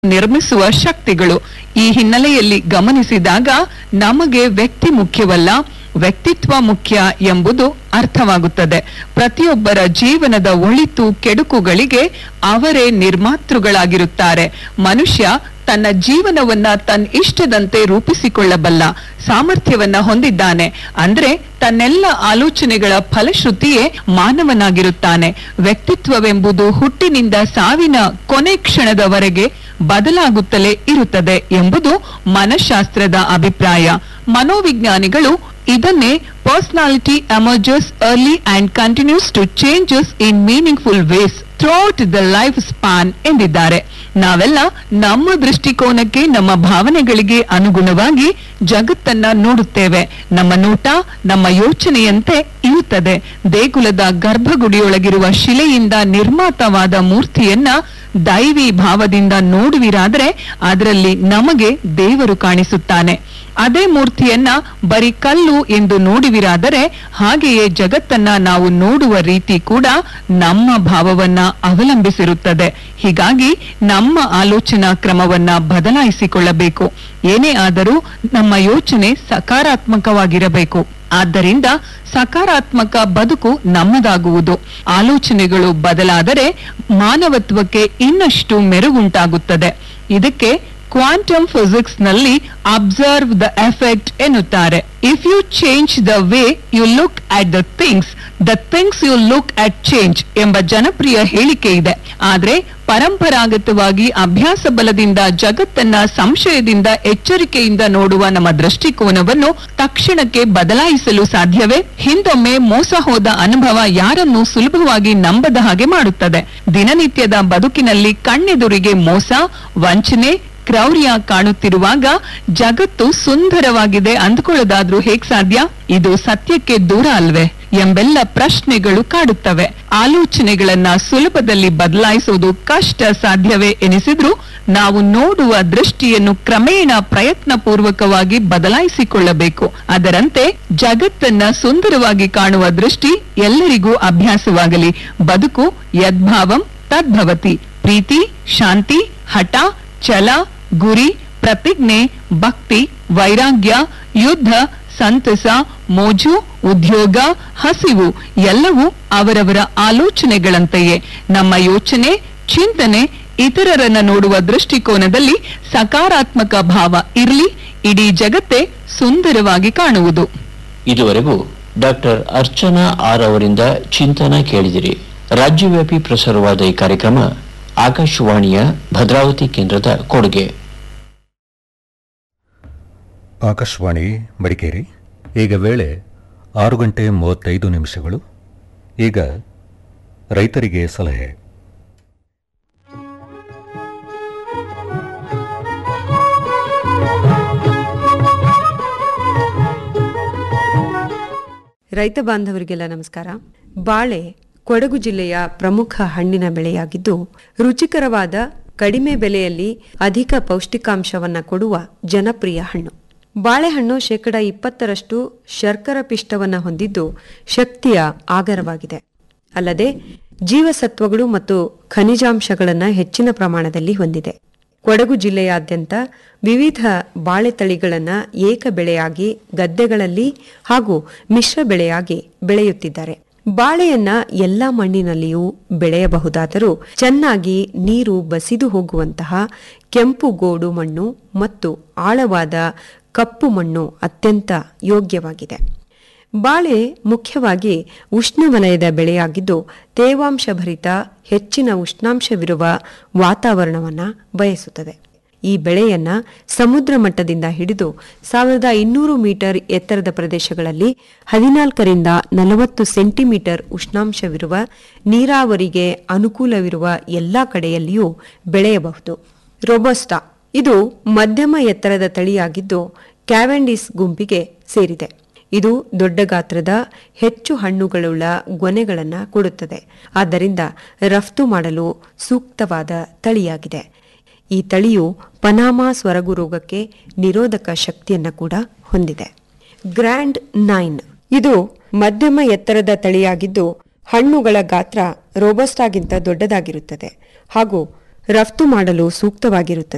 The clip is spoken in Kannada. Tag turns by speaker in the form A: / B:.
A: ನಿರ್ಮಿಸುವ ಶಕ್ತಿಗಳು ಈ ಹಿನ್ನೆಲೆಯಲ್ಲಿ ಗಮನಿಸಿದಾಗ ನಮಗೆ ವ್ಯಕ್ತಿ ಮುಖ್ಯವಲ್ಲ ವ್ಯಕ್ತಿತ್ವ ಮುಖ್ಯ ಎಂಬುದು ಅರ್ಥವಾಗುತ್ತದೆ ಪ್ರತಿಯೊಬ್ಬರ ಜೀವನದ ಒಳಿತು ಕೆಡುಕುಗಳಿಗೆ ಅವರೇ ನಿರ್ಮಾತೃಗಳಾಗಿರುತ್ತಾರೆ ಮನುಷ್ಯ ತನ್ನ ಜೀವನವನ್ನ ತನ್ನ ಇಷ್ಟದಂತೆ ರೂಪಿಸಿಕೊಳ್ಳಬಲ್ಲ ಸಾಮರ್ಥ್ಯವನ್ನ ಹೊಂದಿದ್ದಾನೆ ಅಂದ್ರೆ ತನ್ನೆಲ್ಲ ಆಲೋಚನೆಗಳ ಫಲಶ್ರುತಿಯೇ ಮಾನವನಾಗಿರುತ್ತಾನೆ ವ್ಯಕ್ತಿತ್ವವೆಂಬುದು ಹುಟ್ಟಿನಿಂದ ಸಾವಿನ ಕೊನೆ ಕ್ಷಣದವರೆಗೆ ಬದಲಾಗುತ್ತಲೇ ಇರುತ್ತದೆ ಎಂಬುದು ಮನಃಶಾಸ್ತ್ರದ ಅಭಿಪ್ರಾಯ ಮನೋವಿಜ್ಞಾನಿಗಳು ಇದನ್ನೇ personality emerges early and continues to changes in meaningful ways throughout the life span ಎಂದಿದ್ದಾರೆ ನಾವೆಲ್ಲ ನಮ್ಮ ದೃಷ್ಟಿಕೋನಕ್ಕೆ ನಮ್ಮ ಭಾವನೆಗಳಿಗೆ ಅನುಗುಣವಾಗಿ ಜಗತ್ತನ್ನ ನೋಡುತ್ತೇವೆ ನಮ್ಮ ನೋಟ ನಮ್ಮ ಯೋಚನೆಯಂತೆ ಇರುತ್ತದೆ ದೇಗುಲದ ಗರ್ಭಗುಡಿಯೊಳಗಿರುವ ಶಿಲೆಯಿಂದ ನಿರ್ಮಾತವಾದ ಮೂರ್ತಿಯನ್ನ ದೈವಿ ಭಾವದಿಂದ ನೋಡುವಿರಾದರೆ ಅದರಲ್ಲಿ ನಮಗೆ ದೇವರು ಕಾಣಿಸುತ್ತಾನೆ ಅದೇ ಮೂರ್ತಿಯನ್ನ ಬರೀ ಕಲ್ಲು ಎಂದು ನೋಡುವಿರಾದರೆ ಹಾಗೆಯೇ ಜಗತ್ತನ್ನ ನಾವು ನೋಡುವ ರೀತಿ ಕೂಡ ನಮ್ಮ ಭಾವವನ್ನ ಅವಲಂಬಿಸಿರುತ್ತದೆ ಹೀಗಾಗಿ ನಮ್ಮ ಆಲೋಚನಾ ಕ್ರಮವನ್ನ ಬದಲಾಯಿಸಿಕೊಳ್ಳಬೇಕು ಏನೇ ಆದರೂ ನಮ್ಮ ಯೋಚನೆ ಸಕಾರಾತ್ಮಕವಾಗಿರಬೇಕು ಆದ್ದರಿಂದ ಸಕಾರಾತ್ಮಕ ಬದುಕು ನಮ್ಮದಾಗುವುದು ಆಲೋಚನೆಗಳು ಬದಲಾದರೆ ಮಾನವತ್ವಕ್ಕೆ ಇನ್ನಷ್ಟು ಮೆರುಗುಂಟಾಗುತ್ತದೆ ಇದಕ್ಕೆ ಕ್ವಾಂಟಮ್ ಫಿಸಿಕ್ಸ್ ನಲ್ಲಿ ಅಬ್ಸರ್ವ್ ದ ಎಫೆಕ್ಟ್ ಎನ್ನುತ್ತಾರೆ if you change the way you look at the things the things you look at change ಎಂಬ ಜನಪ್ರಿಯ ಹೇಳಿಕೆ ಇದೆ ಆದ್ರೆ ಪರಂಪರಾಗತವಾಗಿ ಅಭ್ಯಾಸ ಬಲದಿಂದ ಜಗತ್ತನ್ನ ಸಂಶಯದಿಂದ ಎಚ್ಚರಿಕೆಯಿಂದ ನೋಡುವ ನಮ್ಮ ದೃಷ್ಟಿಕೋನವನ್ನು ತಕ್ಷಣಕ್ಕೆ ಬದಲಾಯಿಸಲು ಸಾಧ್ಯವೇ ಹಿಂದೊಮ್ಮೆ ಮೋಸ ಹೋದ ಅನುಭವ ಯಾರನ್ನು ಸುಲಭವಾಗಿ ನಂಬದ ಹಾಗೆ ಮಾಡುತ್ತದೆ ದಿನನಿತ್ಯದ ಬದುಕಿನಲ್ಲಿ ಕಣ್ಣೆದುರಿಗೆ ಮೋಸ ವಂಚನೆ ಕ್ರೌರ್ಯ ಕಾಣುತ್ತಿರುವಾಗ ಜಗತ್ತು ಸುಂದರವಾಗಿದೆ ಅಂದ್ಕೊಳ್ಳೋದಾದ್ರೂ ಹೇಗ್ ಸಾಧ್ಯ ಇದು ಸತ್ಯಕ್ಕೆ ದೂರ ಅಲ್ವೇ ಎಂಬೆಲ್ಲ ಪ್ರಶ್ನೆಗಳು ಕಾಡುತ್ತವೆ ಆಲೋಚನೆಗಳನ್ನ ಸುಲಭದಲ್ಲಿ ಬದಲಾಯಿಸುವುದು ಕಷ್ಟ ಸಾಧ್ಯವೇ ಎನಿಸಿದ್ರೂ ನಾವು ನೋಡುವ ದೃಷ್ಟಿಯನ್ನು ಕ್ರಮೇಣ ಪ್ರಯತ್ನ ಪೂರ್ವಕವಾಗಿ ಬದಲಾಯಿಸಿಕೊಳ್ಳಬೇಕು ಅದರಂತೆ ಜಗತ್ತನ್ನ ಸುಂದರವಾಗಿ ಕಾಣುವ ದೃಷ್ಟಿ ಎಲ್ಲರಿಗೂ ಅಭ್ಯಾಸವಾಗಲಿ ಬದುಕು ಯದ್ಭಾವಂ ತದ್ಭವತಿ ಪ್ರೀತಿ ಶಾಂತಿ ಹಠ ಛಲ ಗುರಿ ಪ್ರತಿಜ್ಞೆ ಭಕ್ತಿ ವೈರಾಗ್ಯ ಯುದ್ಧ ಸಂತಸ ಮೋಜು ಉದ್ಯೋಗ ಹಸಿವು ಎಲ್ಲವೂ ಅವರವರ ಆಲೋಚನೆಗಳಂತೆಯೇ ನಮ್ಮ ಯೋಚನೆ ಚಿಂತನೆ ಇತರರನ್ನ ನೋಡುವ ದೃಷ್ಟಿಕೋನದಲ್ಲಿ ಸಕಾರಾತ್ಮಕ ಭಾವ ಇರ್ಲಿ ಇಡೀ ಜಗತ್ತೇ ಸುಂದರವಾಗಿ ಕಾಣುವುದು
B: ಇದುವರೆಗೂ ಡಾಕ್ಟರ್ ಅರ್ಚನಾ ಆರ್ ಅವರಿಂದ ಚಿಂತನ ಕೇಳಿದಿರಿ ರಾಜ್ಯವ್ಯಾಪಿ ಪ್ರಸಾರವಾದ ಈ ಕಾರ್ಯಕ್ರಮ ಆಕಾಶವಾಣಿಯ ಭದ್ರಾವತಿ ಕೇಂದ್ರದ ಕೊಡುಗೆ
C: ಆಕಾಶವಾಣಿ ಮಡಿಕೇರಿ ಈಗ ವೇಳೆ ಆರು ಗಂಟೆ ಮೂವತ್ತೈದು ನಿಮಿಷಗಳು ಈಗ ರೈತರಿಗೆ ಸಲಹೆ
D: ರೈತ ಬಾಂಧವರಿಗೆಲ್ಲ ನಮಸ್ಕಾರ ಬಾಳೆ ಕೊಡಗು ಜಿಲ್ಲೆಯ ಪ್ರಮುಖ ಹಣ್ಣಿನ ಬೆಳೆಯಾಗಿದ್ದು ರುಚಿಕರವಾದ ಕಡಿಮೆ ಬೆಲೆಯಲ್ಲಿ ಅಧಿಕ ಪೌಷ್ಟಿಕಾಂಶವನ್ನ ಕೊಡುವ ಜನಪ್ರಿಯ ಹಣ್ಣು ಬಾಳೆಹಣ್ಣು ಶೇಕಡ ಇಪ್ಪತ್ತರಷ್ಟು ಶರ್ಕರ ಪಿಷ್ಟವನ್ನ ಹೊಂದಿದ್ದು ಶಕ್ತಿಯ ಆಗರವಾಗಿದೆ ಅಲ್ಲದೆ ಜೀವಸತ್ವಗಳು ಮತ್ತು ಖನಿಜಾಂಶಗಳನ್ನು ಹೆಚ್ಚಿನ ಪ್ರಮಾಣದಲ್ಲಿ ಹೊಂದಿದೆ ಕೊಡಗು ಜಿಲ್ಲೆಯಾದ್ಯಂತ ವಿವಿಧ ಬಾಳೆ ತಳಿಗಳನ್ನು ಏಕ ಬೆಳೆಯಾಗಿ ಗದ್ದೆಗಳಲ್ಲಿ ಹಾಗೂ ಮಿಶ್ರ ಬೆಳೆಯಾಗಿ ಬೆಳೆಯುತ್ತಿದ್ದಾರೆ ಬಾಳೆಯನ್ನ ಎಲ್ಲಾ ಮಣ್ಣಿನಲ್ಲಿಯೂ ಬೆಳೆಯಬಹುದಾದರೂ ಚೆನ್ನಾಗಿ ನೀರು ಬಸಿದು ಹೋಗುವಂತಹ ಕೆಂಪು ಗೋಡು ಮಣ್ಣು ಮತ್ತು ಆಳವಾದ ಕಪ್ಪು ಮಣ್ಣು ಅತ್ಯಂತ ಯೋಗ್ಯವಾಗಿದೆ ಬಾಳೆ ಮುಖ್ಯವಾಗಿ ಉಷ್ಣವಲಯದ ಬೆಳೆಯಾಗಿದ್ದು ತೇವಾಂಶಭರಿತ ಹೆಚ್ಚಿನ ಉಷ್ಣಾಂಶವಿರುವ ವಾತಾವರಣವನ್ನ ಬಯಸುತ್ತದೆ ಈ ಬೆಳೆಯನ್ನ ಸಮುದ್ರ ಮಟ್ಟದಿಂದ ಹಿಡಿದು ಸಾವಿರದ ಇನ್ನೂರು ಮೀಟರ್ ಎತ್ತರದ ಪ್ರದೇಶಗಳಲ್ಲಿ ಹದಿನಾಲ್ಕರಿಂದ ನಲವತ್ತು ಸೆಂಟಿಮೀಟರ್ ಉಷ್ಣಾಂಶವಿರುವ ನೀರಾವರಿಗೆ ಅನುಕೂಲವಿರುವ ಎಲ್ಲಾ ಕಡೆಯಲ್ಲಿಯೂ ಬೆಳೆಯಬಹುದು ರೋಬಸ್ಟಾ ಇದು ಮಧ್ಯಮ ಎತ್ತರದ ತಳಿಯಾಗಿದ್ದು ಕ್ಯಾವೆಂಡಿಸ್ ಗುಂಪಿಗೆ ಸೇರಿದೆ ಇದು ದೊಡ್ಡ ಗಾತ್ರದ ಹೆಚ್ಚು ಹಣ್ಣುಗಳುಳ್ಳ ಗೊನೆಗಳನ್ನು ಕೊಡುತ್ತದೆ ಆದ್ದರಿಂದ ರಫ್ತು ಮಾಡಲು ಸೂಕ್ತವಾದ ತಳಿಯಾಗಿದೆ ಈ ತಳಿಯು ಪನಾಮಾ ಸ್ವರಗು ರೋಗಕ್ಕೆ ನಿರೋಧಕ ಶಕ್ತಿಯನ್ನು ಕೂಡ ಹೊಂದಿದೆ ಗ್ರ್ಯಾಂಡ್ ನೈನ್ ಇದು ಮಧ್ಯಮ ಎತ್ತರದ ತಳಿಯಾಗಿದ್ದು ಹಣ್ಣುಗಳ ಗಾತ್ರ ರೋಬಸ್ಟಾಗಿಂತ ದೊಡ್ಡದಾಗಿರುತ್ತದೆ ಹಾಗೂ ರಫ್ತು ಮಾಡಲು ಸೂಕ್ತವಾಗಿರುತ್ತದೆ